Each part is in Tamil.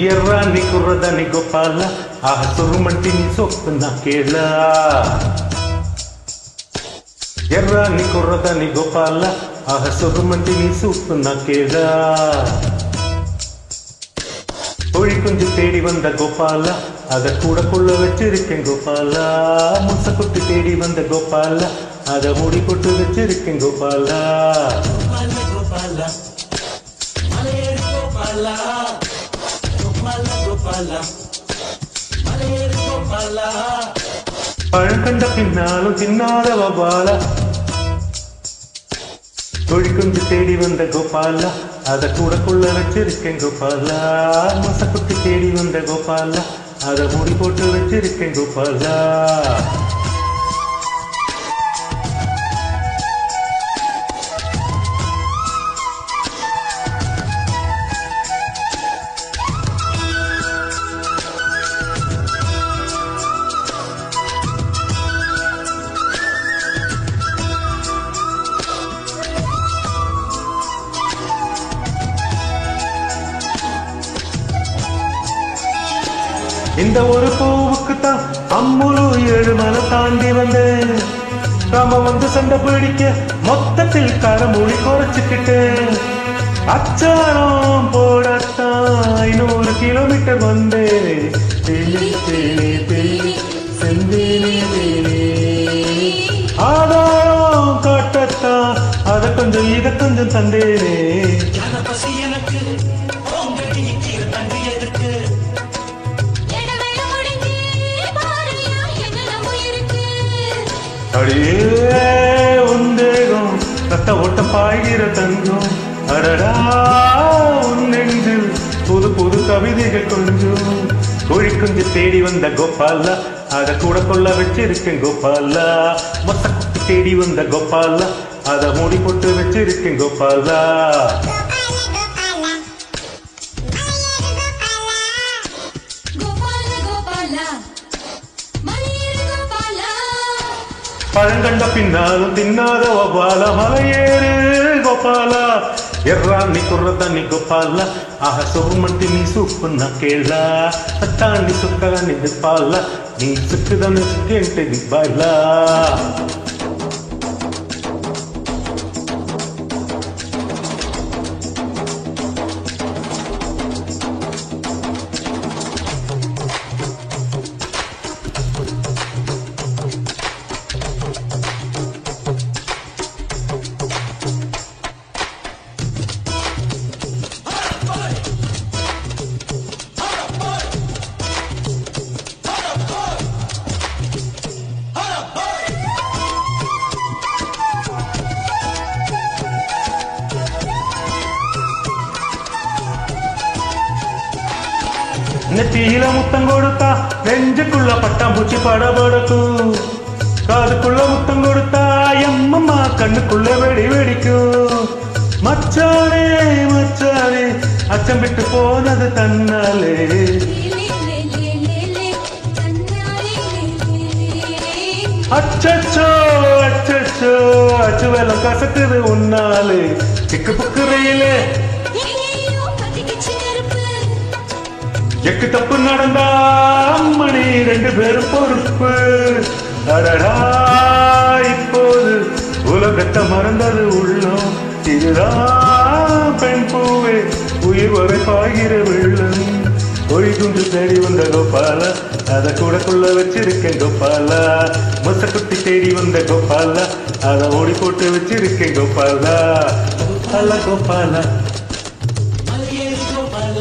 ఎర్రాన్ని కుర్రదాన్ని గోపాల ఆ సురుమంటిని సొప్పున కేళ ఎర్రాన్ని కుర్రదాన్ని గోపాల ఆ సురుమంటిని సూப்புన కేళ கோழி குஞ்சு தேடி வந்த கோபாலா அத கூட கொள்ள வச்சிருக்கேன் கோபாலா முசக்குட்டி தேடி வந்த கோபாலா அத முடி போட்டு வச்சிருக்கேன் கோபாலா கோபால கோபால மலையேறு கோபால கோபால கோபால மலையேறு கோபால பழம் கண்ட பின்னாலும் தின்னாத வபாலா கோழி குஞ்சு தேடி வந்த கோபாலா அத கூட கொள்ள வச்சிருக்கேன் கோபாலா முசக்குட்டி தேடி வந்த கோபாலா அத முடி போட்டு வச்சிருக்கேன் கோபாலா இந்த ஒரு பூவுக்கு தான் அம்முழு ஏழு மலை தாண்டி வந்தேன் நாம வந்து சண்டை பிடிக்க மொத்தத்தில் கரமொழி குறைச்சுக்கிட்டு அச்சாரம் போடத்தான் ஐநூறு கிலோமீட்டர் வந்தேன் தேனி தேனி தேனி செந்தேனி தேனி ஆதாரம் காட்டத்தான் அதை கொஞ்சம் இதை கொஞ்சம் தந்தேனே ஞான பசி எனக்கு ஓங்கடி நிக்கிற தண்டு எதுக்கு எடவேள முடிஞ்சு பாறையா என்னென்னமோ இருக்கு அடியே உந்தேகம் ரத்த ஓட்ட பாய்கிற தங்கம் அடடா உன் நெஞ்சில் புது புது கவிதைகள் கொஞ்சம் கோழி குஞ்சு தேடி வந்த கோபாலா அத கூட கொள்ள வச்சிருக்கேன் கோபாலா மொத்த குட்டி தேடி வந்த கோபாலா அத மூடி போட்டு வச்சிருக்கேன் கோபாலா கோபால கோபால மலையேறு கோபால பழங்கண்ட பின்னாலும் தின்னாத வபால மலையேறு கோபால ఎర్రాన్ని కుర్రదాన్ని గోపాల ఆహ సోమంటి నీ సూపున్న కేళ సత్తాన్ని సుక్కగాని దిప్పాల నీ సుక్కుదని సుక్కేంటి దిబ్బాల நெத்தியில முத்தம் கொடுத்தா நெஞ்சுக்குள்ள பட்டாம்பூச்சி படபடக்கும் காதுக்குள்ள முத்தம் கொடுத்தா எம்மம்மா கண்ணுக்குள்ள வெடி வெடிக்கும் மச்சானே மச்சானே அச்சம் விட்டு போனது தன்னாலே லே லே லே லே லே தன்னாலே லே லே அச்சச்சோ அச்சச்சோ அச்சு வெள்ளம் கசக்குது உன்னாலே சிக்கு புக்குறையிலே எங்கேயோ பத்திக்கிச்சு நெருப்பு எக்கு தப்பு நடந்தா அம்மணி ரெண்டு பேரும் பொறுப்பு அடடா இப்போது உலகத்தை மறந்தது உள்ளம் இதுதான் பெண் பூவே உயிர் வரை பாய்கிற வெள்ளம் ஒளி குஞ்சு தேடி வந்த கோபால அத கூட கொள்ள வச்சிருக்கேன் கோபால முசக்குட்டி தேடி வந்த கோபால அத ஓடி போட்டு வச்சிருக்கேன் கோபால கோபால கோபால மலையேறு கோபால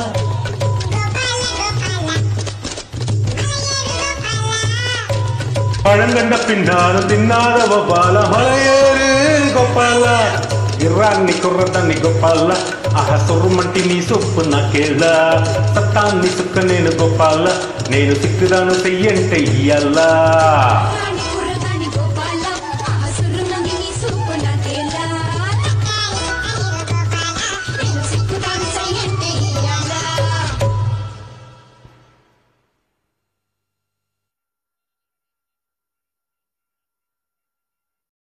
பழங்கண்ட பின்னாலும் தின்னாத வபால மலையேறு గోపాల ఇర్రాన్ని కుర్రదాన్ని గోపాల ఆహ సొర్రుమంటి నీ సొప్పు నాకేళ్ళ సత్తాన్ని సుక్క నేను గోపాల నేను సిక్కుదాను చెయ్యంటే ఇయ్యాలా